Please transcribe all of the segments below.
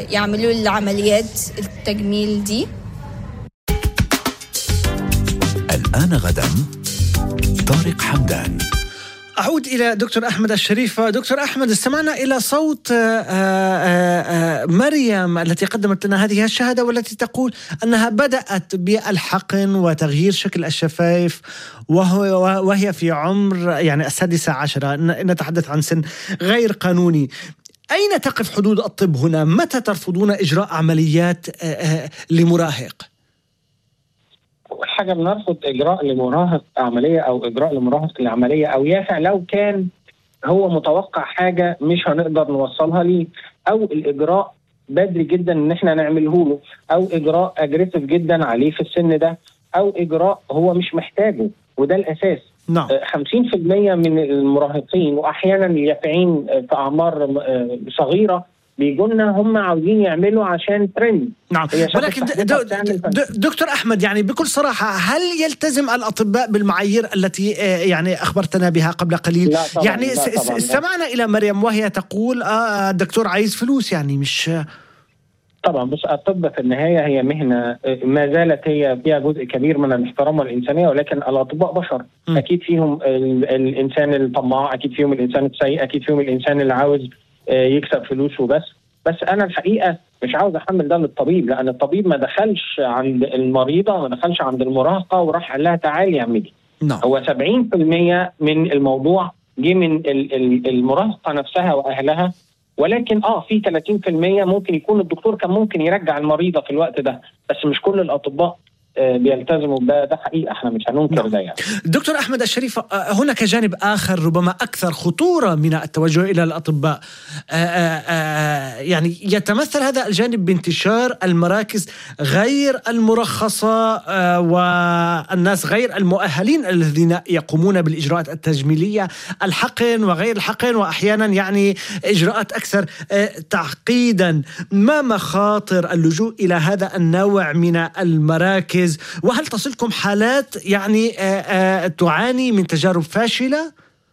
يعملوا العمليات التجميل دي الآن غدا طارق حمدان أعود إلى دكتور أحمد الشريف دكتور أحمد استمعنا إلى صوت مريم التي قدمت لنا هذه الشهادة والتي تقول أنها بدأت بالحقن وتغيير شكل الشفايف وهو وهي في عمر يعني السادسة عشرة نتحدث عن سن غير قانوني أين تقف حدود الطب هنا؟ متى ترفضون إجراء عمليات لمراهق؟ اول حاجه بنرفض اجراء لمراهق عمليه او اجراء لمراهق لعمليه او يافع لو كان هو متوقع حاجه مش هنقدر نوصلها ليه او الاجراء بدري جدا ان احنا نعمله له او اجراء اجريسيف جدا عليه في السن ده او اجراء هو مش محتاجه وده الاساس نعم 50% من المراهقين واحيانا اليافعين في اعمار صغيره بيجوا لنا هم عاوزين يعملوا عشان ترند نعم ولكن دكتور احمد يعني بكل صراحه هل يلتزم الاطباء بالمعايير التي يعني اخبرتنا بها قبل قليل لا طبعا يعني لا طبعا استمعنا الى مريم وهي تقول آه الدكتور عايز فلوس يعني مش طبعا بص الطب في النهايه هي مهنه ما زالت هي فيها جزء كبير من الاحترام والانسانيه ولكن الاطباء بشر م. اكيد فيهم الانسان الطماع اكيد فيهم الانسان السيء اكيد فيهم الانسان اللي عاوز يكسب فلوس وبس بس انا الحقيقه مش عاوز احمل ده للطبيب لان الطبيب ما دخلش عند المريضه ما دخلش عند المراهقه وراح قال لها تعالي اعملي نعم هو 70% من الموضوع جه من المراهقه نفسها واهلها ولكن اه في 30% ممكن يكون الدكتور كان ممكن يرجع المريضه في الوقت ده بس مش كل الاطباء بيلتزموا بده ده حقيقه احنا مش هننكر ده يعني. دكتور احمد الشريف هناك جانب اخر ربما اكثر خطوره من التوجه الى الاطباء يعني يتمثل هذا الجانب بانتشار المراكز غير المرخصه والناس غير المؤهلين الذين يقومون بالاجراءات التجميليه الحقن وغير الحقن واحيانا يعني اجراءات اكثر تعقيدا ما مخاطر اللجوء الى هذا النوع من المراكز وهل تصلكم حالات يعني آآ آآ تعاني من تجارب فاشله؟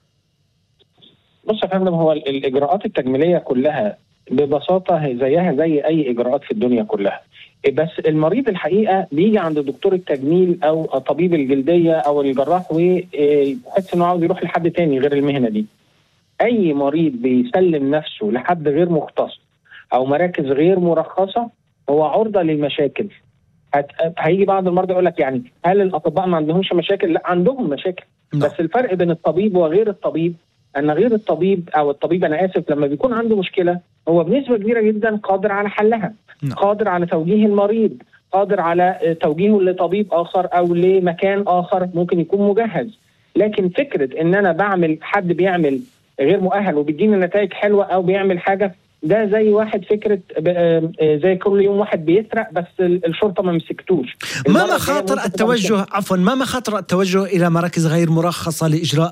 بص يا فندم هو الاجراءات التجميليه كلها ببساطه زيها زي اي اجراءات في الدنيا كلها بس المريض الحقيقه بيجي عند دكتور التجميل او طبيب الجلديه او الجراح ويحس انه عاوز يروح لحد تاني غير المهنه دي. اي مريض بيسلم نفسه لحد غير مختص او مراكز غير مرخصه هو عرضه للمشاكل هيجي بعض المرضى يقول لك يعني هل الاطباء ما عندهمش مشاكل؟ لا عندهم مشاكل نعم. بس الفرق بين الطبيب وغير الطبيب ان غير الطبيب او الطبيب انا اسف لما بيكون عنده مشكله هو بنسبه كبيره جدا قادر على حلها نعم. قادر على توجيه المريض قادر على توجيهه لطبيب اخر او لمكان اخر ممكن يكون مجهز لكن فكره ان انا بعمل حد بيعمل غير مؤهل وبيديني نتائج حلوه او بيعمل حاجه ده زي واحد فكره زي كل يوم واحد بيسرق بس الشرطه ما مسكتوش ما مخاطر التوجه عفوا ما مخاطر التوجه الى مراكز غير مرخصه لاجراء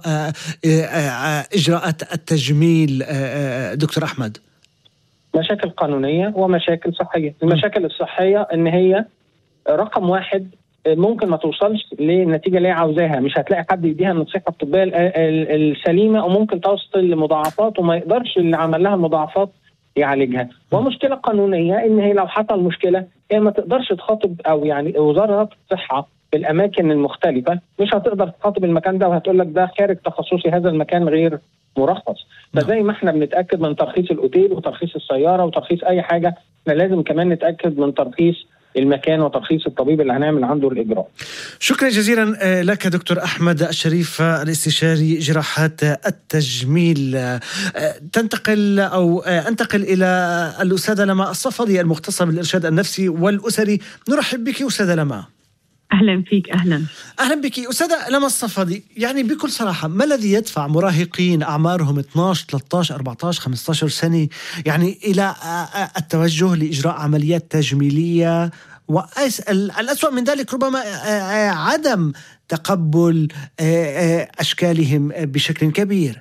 اجراءات التجميل دكتور احمد مشاكل قانونيه ومشاكل صحيه المشاكل الصحيه ان هي رقم واحد ممكن ما توصلش للنتيجه اللي هي عاوزاها مش هتلاقي حد يديها النصيحه الطبيه السليمه وممكن توصل لمضاعفات وما يقدرش اللي عمل لها المضاعفات يعالجها ومشكله قانونيه ان هي لو حصل مشكله هي ما تقدرش تخاطب او يعني وزاره الصحه في الاماكن المختلفه مش هتقدر تخاطب المكان ده وهتقول لك ده خارج تخصصي هذا المكان غير مرخص فزي ما احنا بنتاكد من ترخيص الاوتيل وترخيص السياره وترخيص اي حاجه احنا لازم كمان نتاكد من ترخيص المكان وترخيص الطبيب اللي هنعمل عنده الاجراء. شكرا جزيلا لك دكتور احمد الشريف الاستشاري جراحات التجميل. تنتقل او انتقل الى الاستاذه لما الصفدي المختصه بالارشاد النفسي والاسري، نرحب بك استاذه لما. اهلا فيك اهلا اهلا بك استاذه لما الصفدي يعني بكل صراحه ما الذي يدفع مراهقين اعمارهم 12 13 14 15 سنه يعني الى التوجه لاجراء عمليات تجميليه والأسوأ من ذلك ربما عدم تقبل أشكالهم بشكل كبير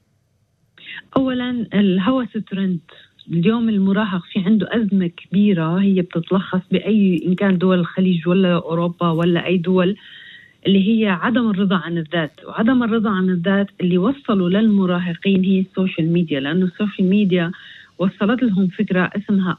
أولا الهوس ترند اليوم المراهق في عنده أزمة كبيرة هي بتتلخص بأي إن كان دول الخليج ولا أوروبا ولا أي دول اللي هي عدم الرضا عن الذات وعدم الرضا عن الذات اللي وصلوا للمراهقين هي السوشيال ميديا لأنه السوشيال ميديا وصلت لهم فكرة اسمها